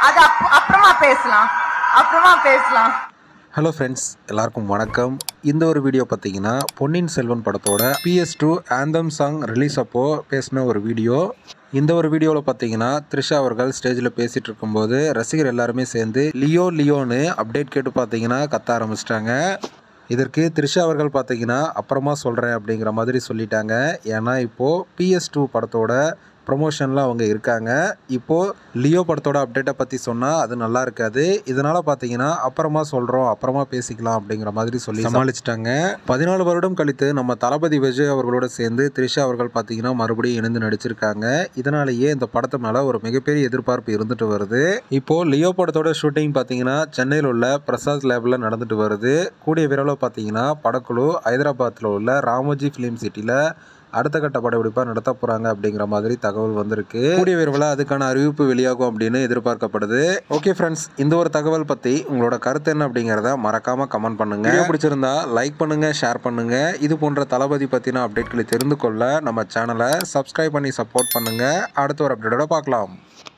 அது அப்- அப்புறமா பேசலாம் அப்புறமா பேசலாம் ஹலோ ஃப்ரெண்ட்ஸ் எல்லாருக்கும் வணக்கம் இந்த ஒரு வீடியோ பார்த்தீங்கன்னா பொன்னியின் செல்வன் படத்தோட PS two anthem song release அப்போ பேசின ஒரு வீடியோ இந்த ஒரு வீடியோவில் பார்த்தீங்கன்னா த்ரிஷா அவர்கள் ஸ்டேஜில் பேசிகிட்டு இருக்கும்போது ரசிகர் எல்லாருமே சேர்ந்து லியோ லியோன்னு அப்டேட் கேட்டு பார்த்தீங்கன்னா கத்த ஆரம்பிச்சிட்டாங்க இதற்கு த்ரிஷா அவர்கள் பார்த்தீங்கன்னா அப்புறமா சொல்கிறேன் அப்படிங்கிற மாதிரி சொல்லிட்டாங்க ஏன்னா இப்போது பிஎஸ் டூ படத்தோட ப்ரொமோஷனில் அவங்க இருக்காங்க இப்போது லியோ படத்தோட அப்டேட்டை பற்றி சொன்னால் அது நல்லா இருக்காது இதனால் பார்த்தீங்கன்னா அப்புறமா சொல்கிறோம் அப்புறமா பேசிக்கலாம் அப்படிங்கிற மாதிரி சொல்லி சமாளிச்சிட்டாங்க பதினாலு வருடம் கழித்து நம்ம தளபதி விஜய் அவர்களோட சேர்ந்து த்ரிஷா அவர்கள் பார்த்தீங்கன்னா மறுபடியும் இணைந்து நடிச்சிருக்காங்க இதனாலேயே இந்த படத்து மேலே ஒரு மிகப்பெரிய எதிர்பார்ப்பு இருந்துட்டு வருது இப்போது லியோ படத்தோட ஷூட்டிங் பார்த்தீங்கன்னா சென்னையில் உள்ள பிரசாத் லேபில் நடந்துட்டு வருது கூடிய விரைவில் பார்த்தீங்கன்னா படக்குழு ஹைதராபாத்தில் உள்ள ராமோஜி ஃபிலிம் சிட்டியில் அடுத்த கட்ட படப்பிடிப்பாக நடத்த போகிறாங்க அப்படிங்கிற மாதிரி தகவல் வந்திருக்கு கூடிய விரைவில் அதுக்கான அறிவிப்பு வெளியாகும் அப்படின்னு எதிர்பார்க்கப்படுது ஓகே ஃப்ரெண்ட்ஸ் இந்த ஒரு தகவல் பற்றி உங்களோட கருத்து என்ன அப்படிங்கிறத மறக்காமல் கமெண்ட் பண்ணுங்க வீடியோ பிடிச்சிருந்தா லைக் பண்ணுங்க ஷேர் பண்ணுங்க இது போன்ற தளபதி பற்றின அப்டேட்களை தெரிந்து கொள்ள நம்ம சேனலை சப்ஸ்கிரைப் பண்ணி சப்போர்ட் பண்ணுங்க அடுத்த ஒரு அப்டேட்டோட பார்க்கலாம்